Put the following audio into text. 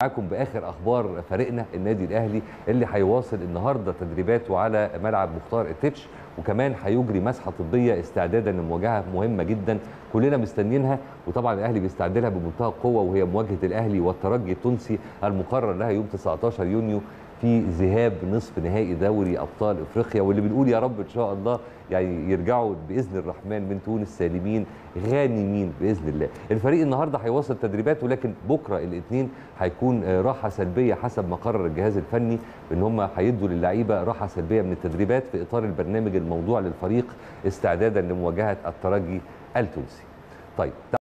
معاكم باخر اخبار فريقنا النادي الاهلي اللي هيواصل النهارده تدريباته على ملعب مختار التتش وكمان هيجري مسحه طبيه استعدادا لمواجهه مهمه جدا كلنا مستنيينها وطبعا الاهلي بيستعد لها بمنتهى القوه وهي مواجهه الاهلي والترجي التونسي المقرر لها يوم 19 يونيو في ذهاب نصف نهائي دوري ابطال افريقيا واللي بنقول يا رب ان شاء الله يعني يرجعوا باذن الرحمن من تونس سالمين غانمين باذن الله. الفريق النهارده هيواصل تدريباته لكن بكره الاثنين هيكون راحه سلبيه حسب ما قرر الجهاز الفني ان هم هيدوا للعيبه راحه سلبيه من التدريبات في اطار البرنامج الموضوع للفريق استعدادا لمواجهه الترجي التونسي. طيب